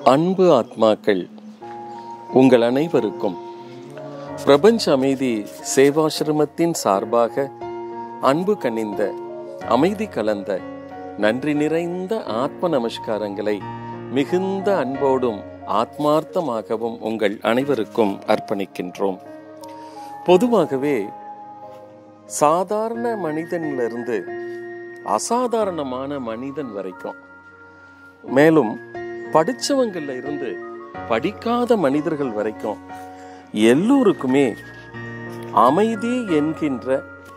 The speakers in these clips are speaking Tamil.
அன்பு ஆத்மாக்கள் உங்கள் அனைவருக்கும் பிரபஞ்ச அமைதி சேவாசிரமத்தின் சார்பாக அன்பு கனிந்த அமைதி கலந்த நன்றி நிறைந்த ஆத்ம நமஸ்காரங்களை மிகுந்த அன்போடும் ஆத்மார்த்தமாகவும் உங்கள் அனைவருக்கும் அர்ப்பணிக்கின்றோம் பொதுவாகவே சாதாரண மனிதனிலிருந்து அசாதாரணமான மனிதன் வரைக்கும் மேலும் படிச்சவங்கள்ல இருந்து படிக்காத மனிதர்கள் வரைக்கும் எல்லோருக்குமே அமைதி என்கின்ற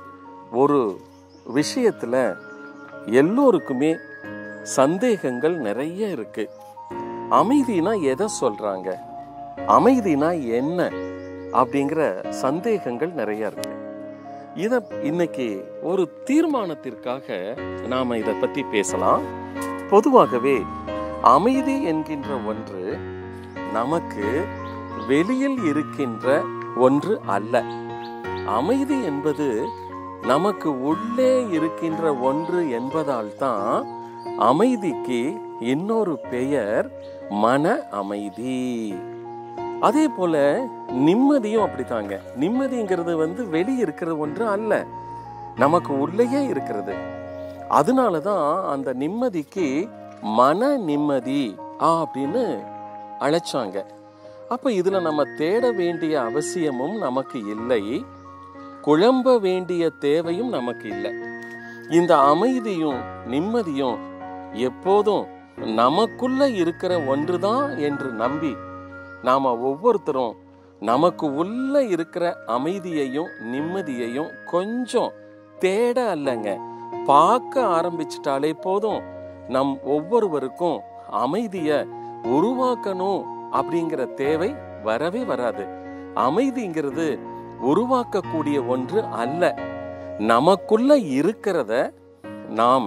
ஒரு விஷயத்துல எல்லோருக்குமே சந்தேகங்கள் நிறைய இருக்கு அமைதினா எதை சொல்றாங்க அமைதினா என்ன அப்படிங்கிற சந்தேகங்கள் நிறைய இருக்கு இத இன்னைக்கு ஒரு தீர்மானத்திற்காக நாம இத பத்தி பேசலாம் பொதுவாகவே அமைதி என்கின்ற ஒன்று நமக்கு வெளியில் இருக்கின்ற ஒன்று அல்ல அமைதி என்பது நமக்கு உள்ளே இருக்கின்ற ஒன்று என்பதால் தான் அமைதிக்கு இன்னொரு பெயர் மன அமைதி அதே போல நிம்மதியும் அப்படித்தாங்க நிம்மதிங்கிறது வந்து வெளியே இருக்கிற ஒன்று அல்ல நமக்கு உள்ளேயே இருக்கிறது அதனால தான் அந்த நிம்மதிக்கு மன நிம்மதி அப்படின்னு அழைச்சாங்க அப்ப இதுல நம்ம தேட வேண்டிய அவசியமும் நமக்கு இல்லை குழம்ப வேண்டிய தேவையும் நமக்கு இல்லை இந்த அமைதியும் நிம்மதியும் எப்போதும் நமக்குள்ள இருக்கிற ஒன்றுதான் என்று நம்பி நாம ஒவ்வொருத்தரும் நமக்கு உள்ள இருக்கிற அமைதியையும் நிம்மதியையும் கொஞ்சம் தேட அல்லங்க பார்க்க ஆரம்பிச்சிட்டாலே போதும் நம் ஒவ்வொருவருக்கும் அமைதிய உருவாக்கணும் அப்படிங்கிற தேவை வரவே வராது அமைதிங்கிறது உருவாக்கக்கூடிய ஒன்று அல்ல நமக்குள்ள இருக்கிறத நாம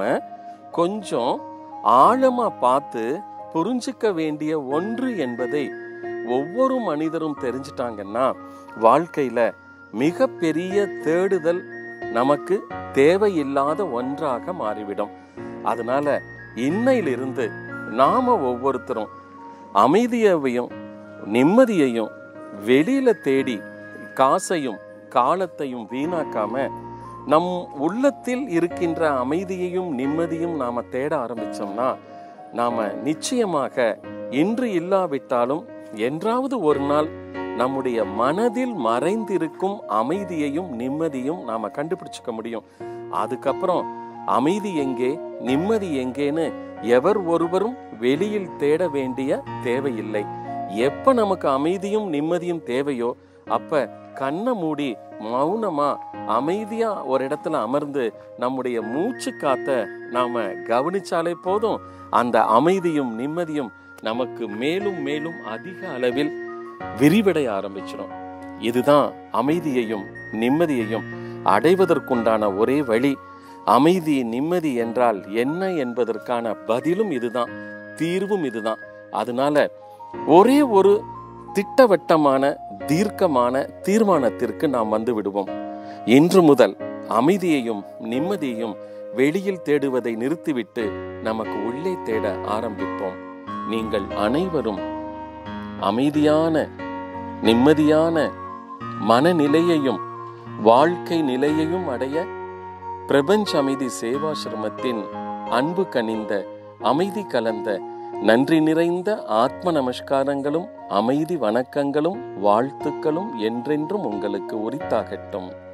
கொஞ்சம் ஆழமா பார்த்து புரிஞ்சுக்க வேண்டிய ஒன்று என்பதை ஒவ்வொரு மனிதரும் தெரிஞ்சிட்டாங்கன்னா வாழ்க்கையில மிக பெரிய தேடுதல் நமக்கு தேவையில்லாத ஒன்றாக மாறிவிடும் அதனால இன்னையிலிருந்து நாம ஒவ்வொருத்தரும் அமைதியையும் நிம்மதியையும் வெளியில தேடி காசையும் காலத்தையும் வீணாக்காம நம் உள்ளத்தில் இருக்கின்ற அமைதியையும் நிம்மதியும் நாம தேட ஆரம்பிச்சோம்னா நாம நிச்சயமாக இன்று இல்லாவிட்டாலும் என்றாவது ஒரு நாள் நம்முடைய மனதில் மறைந்திருக்கும் அமைதியையும் நிம்மதியும் நாம கண்டுபிடிச்சுக்க முடியும் அதுக்கப்புறம் அமைதி எங்கே நிம்மதி எங்கேன்னு எவர் ஒருவரும் வெளியில் தேட வேண்டிய தேவையில்லை எப்ப நமக்கு அமைதியும் நிம்மதியும் தேவையோ அப்ப கண்ணை மூடி மௌனமா அமைதியா ஒரு இடத்துல அமர்ந்து நம்முடைய மூச்சு காத்த நாம கவனிச்சாலே போதும் அந்த அமைதியும் நிம்மதியும் நமக்கு மேலும் மேலும் அதிக அளவில் விரிவடைய ஆரம்பிச்சிடும் இதுதான் அமைதியையும் நிம்மதியையும் அடைவதற்குண்டான ஒரே வழி அமைதி நிம்மதி என்றால் என்ன என்பதற்கான பதிலும் இதுதான் தீர்வும் இதுதான் அதனால ஒரே ஒரு திட்டவட்டமான தீர்க்கமான தீர்மானத்திற்கு நாம் வந்து விடுவோம் இன்று முதல் அமைதியையும் நிம்மதியையும் வெளியில் தேடுவதை நிறுத்திவிட்டு நமக்கு உள்ளே தேட ஆரம்பிப்போம் நீங்கள் அனைவரும் அமைதியான நிம்மதியான மனநிலையையும் வாழ்க்கை நிலையையும் அடைய பிரபஞ்ச அமைதி சேவாசிரமத்தின் அன்பு கனிந்த அமைதி கலந்த நன்றி நிறைந்த ஆத்ம நமஸ்காரங்களும் அமைதி வணக்கங்களும் வாழ்த்துக்களும் என்றென்றும் உங்களுக்கு உரித்தாகட்டும்